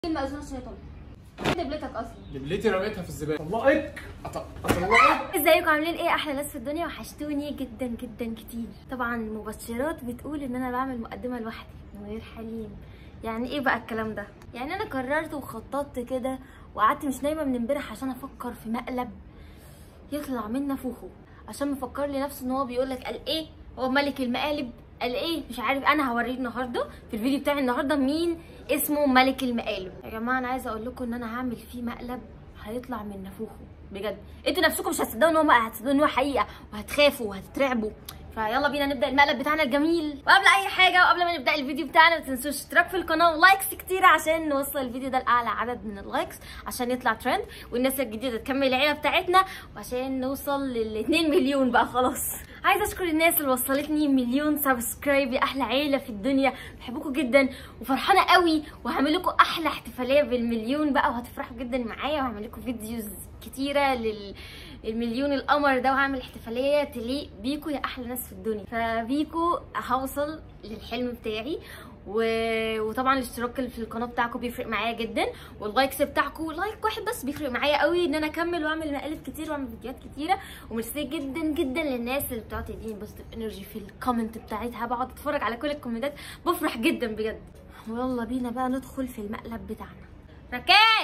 المأذون عشان يطلع فين دبلتك اصلا دبلتي رميتها في الزباله طلقك أط- اطلقك ازيكم عاملين ايه احلى ناس في الدنيا وحشتوني جدا جدا كتير طبعا المبشرات بتقول ان انا بعمل مقدمه لوحدي من غير حليم يعني ايه بقى الكلام ده يعني انا قررت وخططت كده وقعدت مش نايمه من امبارح عشان افكر في مقلب يطلع من نافوخه عشان مفكر لي نفسه ان هو بيقول لك قال ايه هو ملك المقالب قال ايه مش عارف انا هوريه النهارده في الفيديو بتاعي النهارده مين اسمه ملك المقالب يا جماعه انا عايزه اقول لكم ان انا هعمل فيه مقلب هيطلع من نافوخه بجد انتوا نفسكم مش هتصدقوا ان هو هتصدقوا ان هو حقيقه وهتخافوا وهتترعبوا فيلا بينا نبدا المقلب بتاعنا الجميل وقبل اي حاجه وقبل ما نبدا الفيديو بتاعنا ما تنسوش اشتراك في القناه ولايكس كتير عشان نوصل الفيديو ده لاعلى عدد من اللايكس عشان يطلع ترند والناس الجديده تكمل العيله بتاعتنا وعشان نوصل لل 2 مليون بقى خلاص عايزه اشكر الناس اللي وصلتني مليون سبسكرايب يا احلى عيله في الدنيا بحبكم جدا وفرحانه قوي وهعمل لكم احلى احتفاليه بالمليون بقى وهتفرحوا جدا معايا وهعمل لكم فيديوز كتيره لل المليون القمر ده وهعمل احتفاليه تليق بيكو يا احلى ناس في الدنيا فبيكو هوصل للحلم بتاعي و... وطبعا الاشتراك اللي في القناه بتاعكم بيفرق معايا جدا واللايكس بتاعكم لايك واحد بس بيفرق معايا قوي ان انا اكمل واعمل مقالب كتير واعمل فيديوهات كتيره وميرسي جدا جدا للناس اللي بتقعد تديني بوزيتيف انرجي في الكومنت بتاعتها بقعد اتفرج على كل الكومنتات بفرح جدا بجد ويلا بينا بقى ندخل في المقلب بتاعنا ركان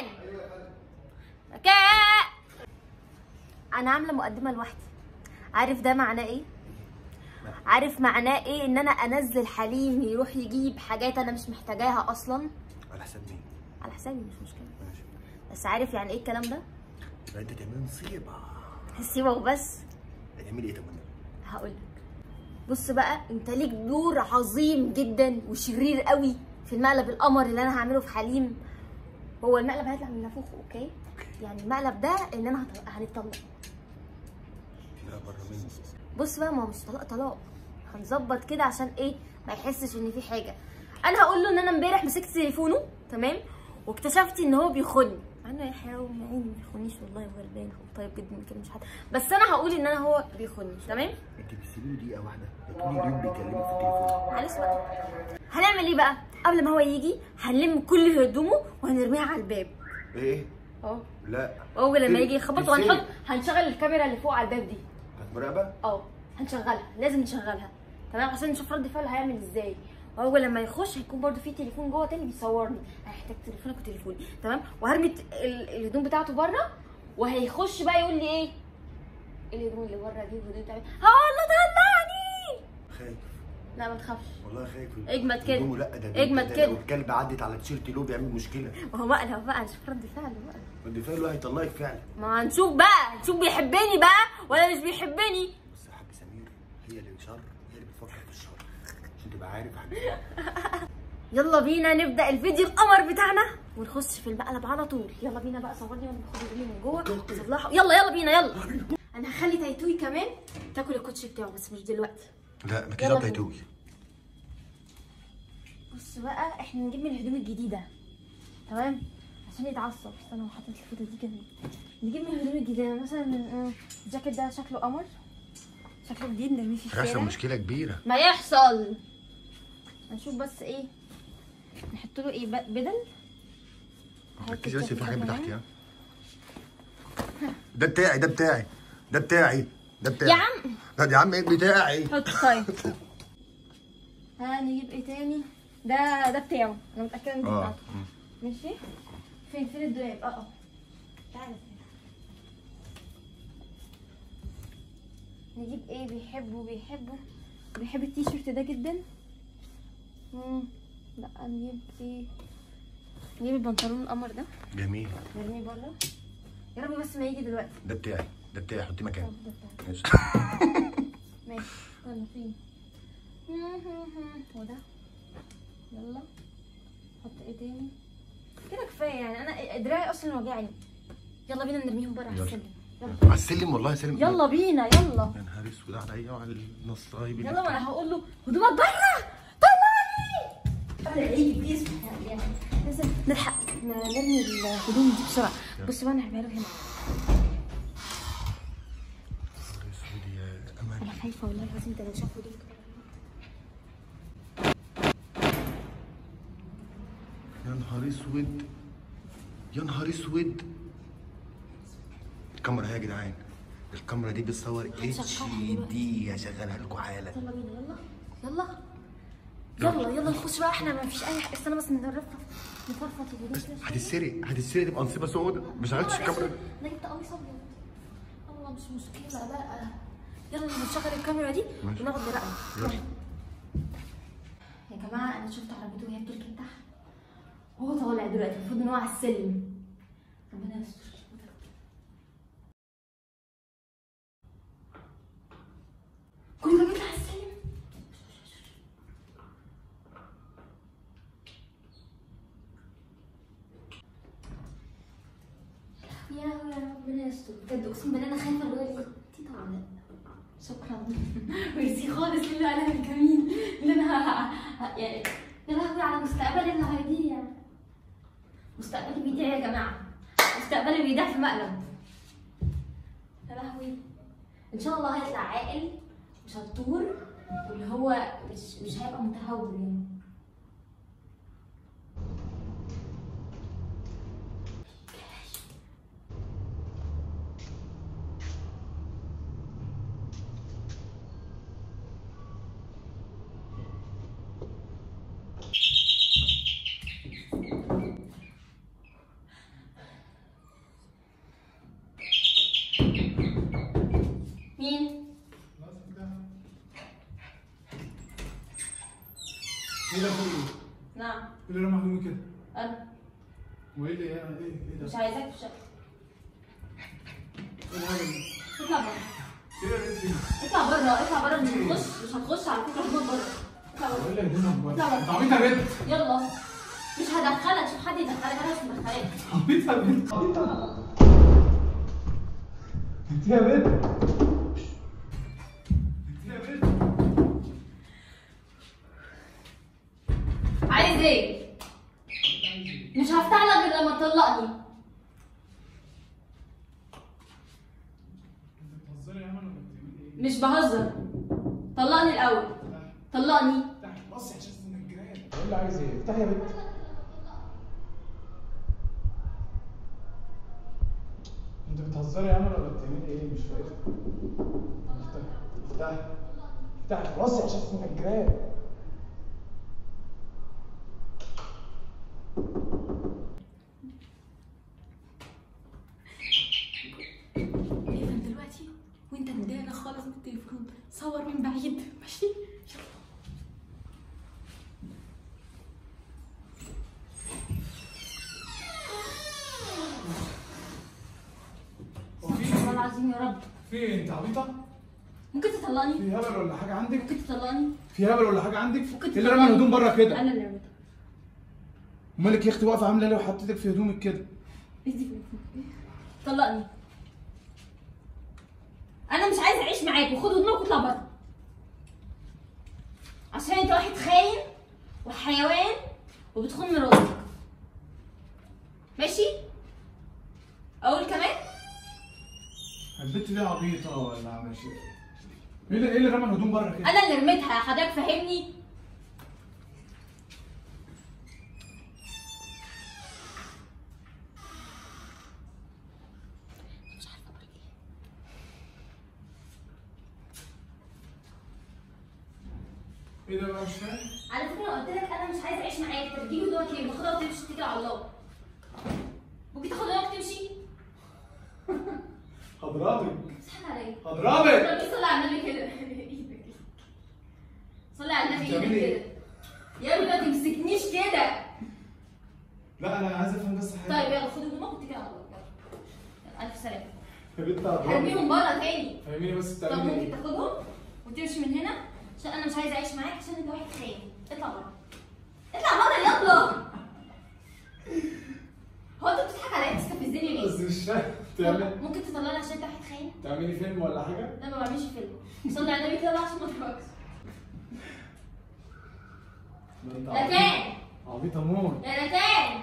ركان انا عامله مقدمه لوحدي عارف ده معناه ايه عارف معناه ايه ان انا انزل حليم يروح يجيب حاجات انا مش محتاجاها اصلا على حساب مين؟ على حسابي مش مشكله ماشي بس عارف يعني ايه الكلام ده يبقى انت تعملي مصيبه سيبه وبس هتعملي ايه طب انا؟ هقول لك بص بقى انت ليك دور عظيم جدا وشرير قوي في المقلب القمر اللي انا هعمله في حليم هو المقلب هيطلع من نافوخه اوكي يعني المقلب ده ان انا هط- هنتطلق لا بره مني بص بقى ما هو مش طلاق طلاق هنظبط كده عشان ايه ما يحسش ان في حاجه انا هقول له ان انا امبارح مسكت تليفونه تمام واكتشفت ان هو بيخوني مع انه يا حيوان يا عيني ما بيخونيش والله وغلبان هو طيب جدا ما بيكلمش حد بس انا هقول ان انا هو بيخوني تمام انت بتسيبي له دقيقه واحده ده طول اليوم بيكلمك في التليفون معلش بقى هنعمل ايه بقى قبل ما هو يجي هنلم كل هدومه وهنرميها على الباب ايه؟ اه لا اول لما تل- يجي يخبط تلسلي. وهنحط هنشغل الكاميرا اللي فوق على الباب دي كانت مراقبه؟ اه هنشغلها لازم نشغلها تمام عشان نشوف رد فعله هيعمل ازاي واول لما يخش هيكون برده في تليفون جوه تاني بيصورني هيحتاج تليفونك وتليفوني تمام وهرمي الت- ال- الهدوم بتاعته بره وهيخش بقى يقول لي ايه إيه الهدوم اللي بره دي والهدوم بتاعتي هقول له طلعني خايف لا ما تخافش والله خايف اجمد كده. هدومه لا ده اجمد ده كده. لو الكلب عدت على تيشيرت له بيعمل مشكله ما هو مقلب بقى نشوف رد فعله بقى رد فعله هيطلقك فعلا ما هنشوف بقى نشوف بيحبني بقى ولا مش بيحبني بس يا حاج سمير هي اللي شر هي اللي بتفكر في الشر عشان تبقى عارف يا حاج سمير. يلا بينا نبدا الفيديو القمر بتاعنا ونخش في المقلب على طول يلا بينا بقى صورني وانا باخد الهدوم من جوه وصلحه يلا يلا بينا يلا انا هخلي تايتوي كمان تاكل الكوتش بتاعه بس مش دلوقتي لا مالكيش يلا دعوه بينا. تايتوي بص بقى احنا نجيب من الهدوم الجديده تمام عشان يتعصب استنى هو حاطط الفوطه دي كده نجيب من الهدوم الجديده مثلا آه، الجاكيت ده شكله قمر شكله جديد نرميه في هيحصل الشارع مشكله كبيره ما يحصل هنشوف بس ايه نحط له ايه ب- بدل ركزي بس في حاجات بتاعتي ها ده بتاعي ده بتاعي ده بتاعي ده بتاعي يا عم لا يا عم ايه بتاعي حط طيب ها نجيب ايه تاني ده ده بتاعه انا متاكده ان دي اه بتاعته ماشي فين فين الدولاب اه اه تعالى نجيب ايه بيحبه بيحبه بيحب التيشيرت ده جدا مم. لا نجيب ايه نجيب البنطلون القمر ده جميل نرميه بره يا رب بس ما يجي دلوقتي ده بتاعي ده بتاعي حطيه مكانه طب ده بتاعي. ماشي ماشي استنى فين وده يلا حط ايه تاني كده كفايه يعني انا دراعي اصلا وجعني يلا بينا نرميهم بره على يلا. السلم يلا على السلم والله سلم يلا بينا يلا يا نهار اسود عليا وعلى النصايب اللي يلا ما بتاع- انا هقول له هدومك بره طلعني انا عيب بيسمع يعني لازم نلحق ن- نرمي الهدوم دي بسرعه بص بقى انا هعملها له هنا نهار اسود يا امل انا خايفه والله العظيم ده لو شاف هدومك يا نهار اسود يا نهار اسود الكاميرا اهي يا جدعان الكاميرا دي بتصور اتش دي هشغلها لكم حالا يلا بينا يلا يلا يلا يلا نخش بقى احنا ما فيش اي حاجه استنى بس نرفرف نفرفط الهدوم كده شوية. هتتسرق هتتسرق تبقى نصيبه سودة ما شغلتش أول الكاميرا أسود. انا جبت قميص ابيض الله مش مشكله بقى يلا نشغل الكاميرا دي ماشي. وناخد رأي يلا. يا جماعه انا شفت عربيته وهي بتركب تحت هو طالع دلوقتي المفروض ان هو على السلم ربنا يستر كل ما بيطلع على السلم يا لهوي يا ربنا يستر بجد اقسم بالله انا خايفه اللي هو يقول تيتا ولا لا شكرا ميرسي خالص للعالم الجميل اللي انا ه- ه- يعني يا لهوي على مستقبلي اللي هيضيع مستقبلي بيضيع يا جماعه مستقبلي بيضيع في مقلب يا لهوي ان شاء الله هيطلع عاقل وشطور واللي هو مش مش هيبقى متهور يعني مين؟ ايه ده كله؟ نعم ايه اللي رمى هدومي كده؟ انا وايه اللي ايه ايه ايه مش ده؟ عايزاك في الشقه ايه الهبل ده؟ اطلع بره ايه ده انت؟ اطلع بره اطلع بره مش هتخش مش هتخش على فكره هدوم بره اطلع بره ايه اللي هدومها لا، لا. انت عبيط يا بنت يلا مش هدخلك شوف حد يدخلك انا مش مدخلك عبيط يا بنت عبيط انت يا بنت انت يا بنت عايز ايه؟ مش هفتح لك غير لما تطلقني انت بتهزري يا عم ولا بتعملي ايه؟ مش بهزر طلقني الاول طلقني افتحي بصي عشان اسمك الجيران ايه اللي عايز ايه؟ افتحي يا بنت انت بتهزري يا عم ولا بتعملي ايه؟ مش فاهم افتحي افتحي افتحي بصي عشان اسمك الجيران اقفل دلوقتي وانت متضايق خالص من التليفون صور من بعيد ماشي يلا هو في والله العظيم يا رب في ايه؟ انت عبيطه؟ ممكن تطلقني في هبل ولا حاجه عندك؟ ممكن تطلقني في هبل ولا حاجه عندك؟ ممكن ايه اللي رمى الهدوم بره كده؟ انا اللي رميتها مالك يا اختي واقفه عامله ليه وحطيتك في هدومك كده؟ ايدي طلقني انا مش عايزه اعيش معاك وخد هدومك واطلع بره عشان انت واحد خاين وحيوان وبتخون مراتك ماشي اقول كمان البت دي عبيطه ولا عامله شيء؟ ايه اللي ايه اللي رمى الهدوم بره كده؟ انا اللي رميتها حضرتك فاهمني مش عارفه اقول ايه ايه ده بقى مش فاهم؟ على فكره قلت لك انا مش عايزه اعيش معاك انت بتجيب هدومك ليه باخدها وتمشي تتكل على الله ممكن تاخد هدومك وتمشي هضربك بتضحك عليا هضربك طب صلي على النبي كده ايدك صلي على النبي ايدك بتعملي كده يا ابني ما تمسكنيش كده لا انا عايز افهم بس حاجه طيب يلا خد هدومك واتكل على الله يلا. يلا الف سلامه يا بنت هضربك هرميهم بره تاني فاهميني بس طب بتعملي ممكن ايه؟ تاخدهم وتمشي من هنا عشان انا مش عايزه اعيش معاك عشان انت واحد خاين اطلع بره اطلع بره يلا هو انت بتضحك عليا بتستفزني بس ليه؟ مش فاهم بتعملي ممكن تطلعني عشان انت واحد خاين؟ بتعملي فيلم ولا حاجه؟ لا ما بعملش فيلم صلي على النبي كده بقى عشان ما اضحكش ده انت ركان عبيطه موت يا ركان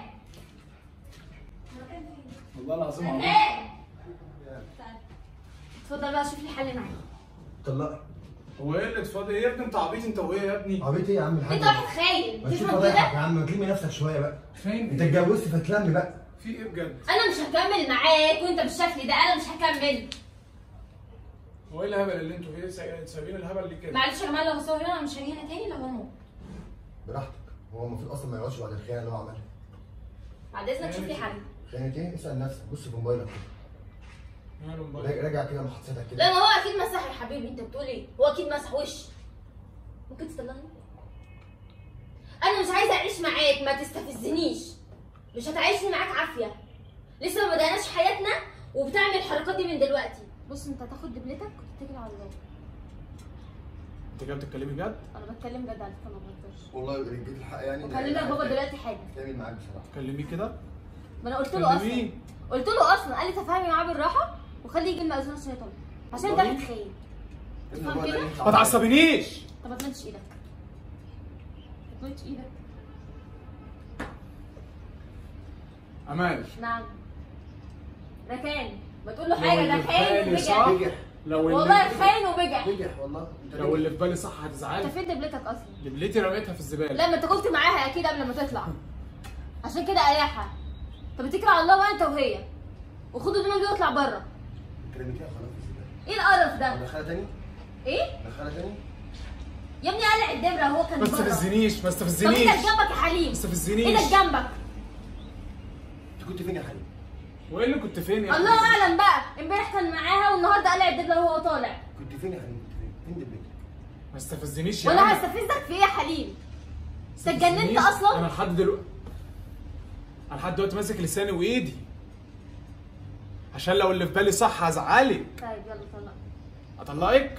والله العظيم عبيطه ركان تعال. اتفضل بقى شوف لي حل معايا طلقي هو ايه اللي اتفضل ايه يا ابني انت عبيط انت وايه يا ابني؟ عبيط ايه يا عم الحاج انت واحد خاين ما تشوف تفهم فضايحك كده؟ يا عم ما تلمي نفسك شويه بقى فين؟ انت اتجوزت فتلمي بقى في ايه بجد؟ انا مش هكمل معاك وانت بالشكل ده انا مش هكمل هو ايه الهبل اللي انتوا فيه سا- سايبين الهبل ليه كده؟ معلش يا جماعه لو هصور هنا انا مش هاجي هنا تاني لو هموت براحتك هو المفروض اصلا ما يقعدش بعد الخيانه اللي هو عملها بعد اذنك شوف لي حل خيانه ايه؟ اسال نفسك بص في موبايلك كده ماله موبايل؟ راجع- راجع كده محادثتك لا كده ما هو اكيد مسح يا حبيبي انت بتقول ايه هو اكيد مسح وش ممكن تطلعني انا مش عايزه اعيش معاك ما تستفزنيش مش هتعيشني معاك عافيه لسه ما بدأناش حياتنا وبتعمل الحركات دي من دلوقتي بص انت هتاخد دبلتك وتتكل على الله انت كده بتتكلمي بجد؟ انا بتكلم جد على فكره ما بهزرش والله رجيت الحق يعني ده وكلمك بابا دلوقتي حاجه تعمل معاك بصراحه كلميه كده؟ ما انا قلت له كلميه. اصلا قلت له اصلا قال لي تفاهمي معاه بالراحه وخليه يجي المأذون عشان يطلع عشان انت والله؟ بتخيل ابن فاهم ابويا ده كده؟ اللي انت ما تعصبنيش طب ما تمدش ايدك ما تمدش ايدك امال نعم ركان ما تقول له لو حاجه اللي ده في خاين بالي صح وبجح نجح لو والله اللي خاين وبجح نجح والله انت لو نجح. اللي في بالي صح انت هتزعلي فين دبلتك اصلا دبلتي رميتها في الزباله لا ما انت كنت معاها اكيد قبل ما تطلع عشان كده اريحها انت بتكره على الله وانت وهي وخدوا دماغي دي واطلع بره انت رميتيها خلاص في الزبالة. ايه القرف ده ادخلها تاني ايه ادخلها تاني يا ابني قلع الدبره هو كان ما بره تستفزنيش ما طب تستفزنيش ايدك جنبك يا حليم ما تستفزنيش ايدك جنبك انت كنت فين يا حبيبي؟ وايه اللي كنت فين يا الله حبيبي؟ اعلم بقى امبارح كان معاها والنهارده قلع الدبله وهو طالع كنت فين يا حبيبي؟ كنت فين؟ فين دبلتك؟ ما تستفزنيش يا ولا عم. هستفزك في ايه يا حليم انت اتجننت تستفزنيش. انا اصلا لحد دلوقتي انا لحد دلوقتي ماسك لساني وايدي عشان لو اللي في بالي صح هزعلك طيب يلا طلع اطلقك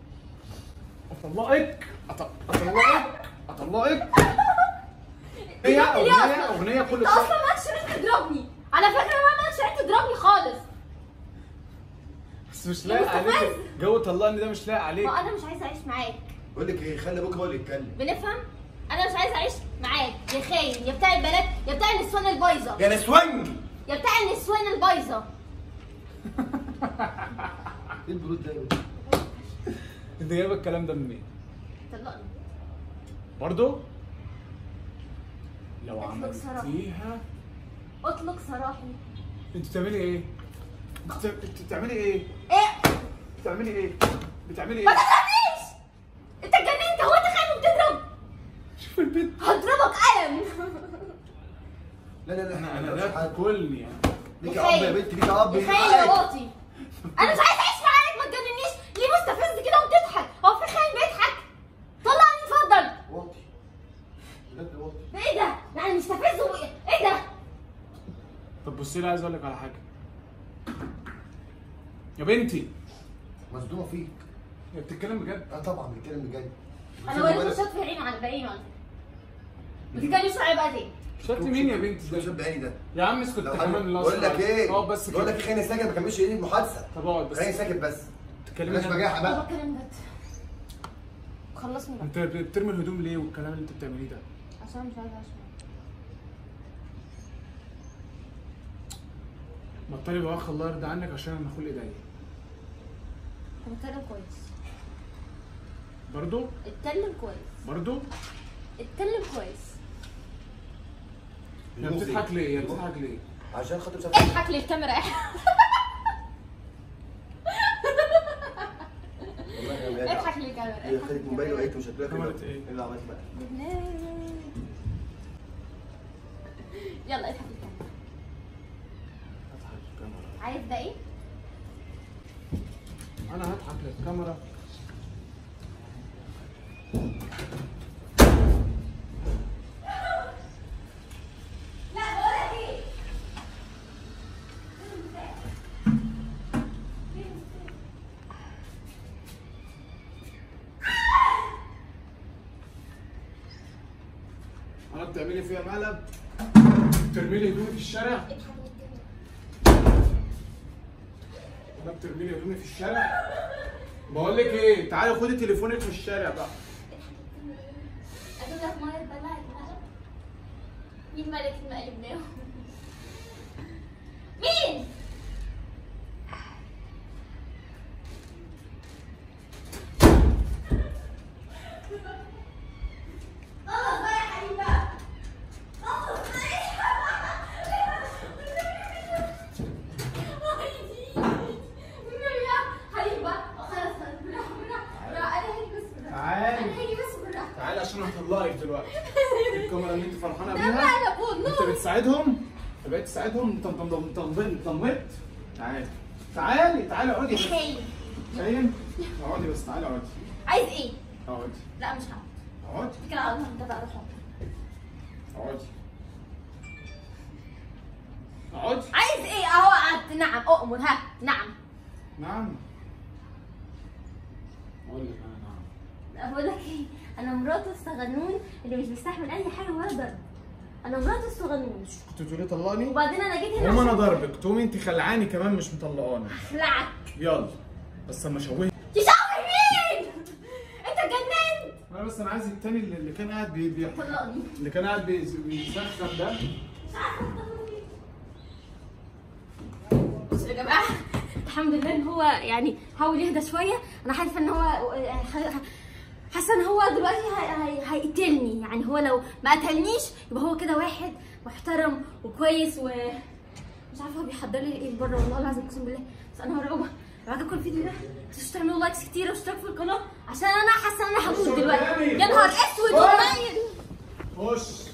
اطلقك أط- اطلقك اطلقك هي تضربني ليه اغنيه اصلا اغنيه كل انت شويه اصلا مالكش ريت تضربني على فكره ما مالكش ريت تضربني خالص بس مش يا لايق عليك مستفز. جو طلقني ده مش لايق عليك ما انا مش عايزه اعيش معاك بقول لك ايه خلي ابوك هو اللي يتكلم بنفهم انا مش عايزه اعيش معاك يا خاين يا بتاع البنات يا بتاع النسوان البايظه يا نسوانجي يا بتاع النسوان البايظه ايه البرود ده يا بنت؟ انت جايب الكلام ده منين؟ طلقني برضو لو اطلق سراح. عملتيها اطلق سراحي انت بتعملي ايه؟ انت انت بتعملي ايه؟ ايه بتعملي ايه؟ بتعملي ما ايه؟ تضربنيش انت اتجننت هو انت خاين وبتضرب شوف البيت هضربك قلم لا لا لا انا انا ما ده تقولش حاجة. كلني يعني ليك اب يا بنت ليك اب يا ليك خاين يا اب. واطي انا مش عايزه اعيش معاك ما تجننيش ليه مستفز كده وبتضحك هو في خاين بيضحك طلعني اتفضل واطي بجد واطي ده ايه ده يعني مستفز و... ايه ده طب بصي لي عايز اقول لك على حاجه يا بنتي مصدومه فيك هي بتتكلم بجد اه طبعا بيتكلم بجد انا وريته شاط في عينه على بعينه على فكره ما تتكلمش معايا بقى تاني شفت مين يا بنتي شو ده؟ شاب بعيني ده يا عم اسكت لو كمان حد- الله بقول لك ايه اقعد بس بقول لك كده ايه خليني ساكت ما كملش ايه المحادثه طب اقعد بس خليني ساكت بس تتكلمي بلاش جد. بجاحه انا بقى بتكلم جد خلصني بقى انت بترمي الهدوم ليه والكلام اللي انت بتعمليه ده؟ عشان مش عايزه اعيش معاك بطلي بواخ الله يرضى عنك عشان انا خلق ضيق طب اتكلم كويس برضو اتكلم كويس برضو اتكلم كويس يا بتضحك ليه يا بتضحك ليه عشان خاطر مش اضحك للكاميرا والله يا ميادة. اضحك للكاميرا هي خدت موبايلي وقالت مش هتلاقي كاميرا ايه؟ اللي عملت بقى يلا اضحك للكاميرا هضحك للكاميرا عايز ده ايه؟ انا هضحك للكاميرا لا بقولك ايه؟ انا بتعملي فيها مقلب بترمي لي هدومي في الشارع اضحك للكاميرا انا بترمي لي هدومي في الشارع بقول لك ايه تعالي خدي تليفونك في الشارع بقى اجيب لك ميه تبلعك المقلب مين ملك المقلب ده؟ مين؟ خلاص بقى يا حبيبي بقى خلاص بقى. بقيت تساعدهم طم طم طم طم طمت تعالي تعالي تعالي اقعدي بس. خاين خاين اقعدي بس تعالي اقعدي عايز ايه؟ اقعدي لا مش هقعد اقعدي كده على انت بقى روح اقعدي اقعدي عايز ايه اهو قعدت نعم اؤمر ها نعم نعم اقول لك انا نعم لا بقول لك ايه انا مراته الصغنون اللي مش بيستحمل اي حاجه ولا ضرب انا مراته الصغنون كنت تقولي طلقني وبعدين انا جيت هنا قوم انا عشان ضربك تقومي انت خلعاني كمان مش مطلقاني اخلعك يلا بس اما شوهت تشاور مين؟ انت اتجننت انا بس انا عايز التاني اللي اللي كان قاعد بي بي طلقني اللي كان قاعد بي- بيسخن ده مش عارفه بصوا يا جماعه الحمد لله ان هو يعني حاول يهدى شويه انا حاسه ان هو حاسه ان هو دلوقتي هي- هي- هيقتلني يعني هو لو ما قتلنيش يبقى هو كده واحد محترم وكويس و مش عارفه هو بيحضر لي ايه بره والله العظيم اقسم بالله بس انا مرعوبه بعد كل فيديو ده تنسوش تعملوا لايكس كتير واشتراك في القناه عشان انا حاسه ان انا هموت دلوقتي يا نهار اسود ومنيل خش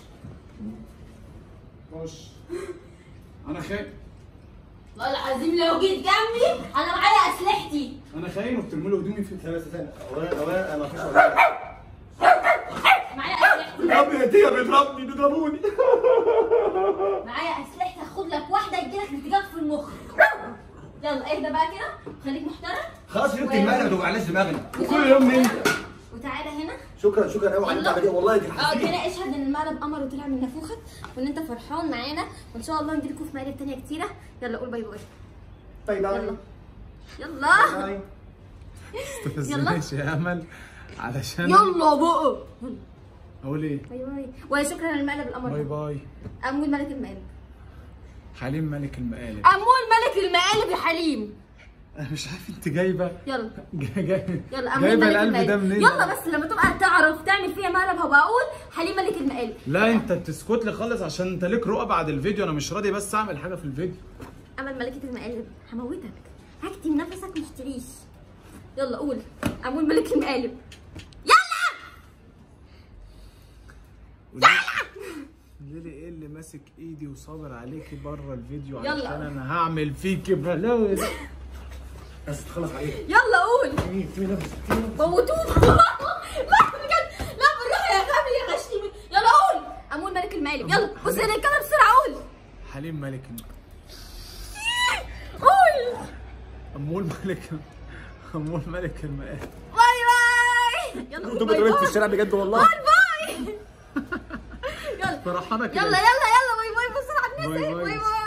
خش انا خاين والله العظيم لو جيت جنبي انا معايا اسلحتي انا خاين وبترمي له هدومي في استنى استنى اولا اولا انا مفيش أولا. معايا اسلحتي يا ابني هديه بيضربني بيضربوني معايا اسلحتي هاخد لك واحده تجيلك ارتجاج في المخ يلا اهدى بقى كده خليك محترم خلاص جبت المقلب ما توجعناش دماغنا كل يوم مني وتعالى هنا شكرا شكرا قوي على البتاعه دي والله دي اه حسيت كده اشهد ان المقلب قمر وطلع من نافوخك وان انت فرحان معانا وان شاء الله نجيلكوا في مقالب تانية كتيره يلا قول باي باي باي باي يلا يلا باي تستفزنيش يا امل علشان يلا بقى اقول ايه باي باي وشكرا للمقلب القمر باي ده. باي امول ملك المقالب حليم ملك المقالب امول ملك المقالب يا حليم انا مش عارف انت جايبه يلا جاي- جاي- يلا امول جايبه ملك القلب ده المقالب منين يلا بس لما تبقى تعرف تعمل فيها مقلب هبقى اقول حليم ملك المقالب لا انت تسكت لي خالص عشان انت ليك رؤى بعد الفيديو انا مش راضي بس اعمل حاجه في الفيديو امل ملكة المقالب هموتك هكتم نفسك مش تعيش يلا قول امول ملك المقالب يلا ليلي ايه اللي ماسك ايدي وصابر عليكي بره الفيديو يلا. علشان انا هعمل فيكي بلاوي بس تخلص عليك يلا قول تمين تمين نفس تمين نفس موتوه لا بجد لا بالراحه يا غبي يا غشيم يلا قول امول ملك المقالب يلا بص هنا الكاميرا بسرعه قول حليم ملك الم- قول امول ملك امول ملك المقالب باي باي يلا قول انتوا باي بتقولوا في باي الشارع بجد والله باي يلا فرحانه كده يلا يلا يلا باي باي بسرعه الناس باي اهي. باي. باي باي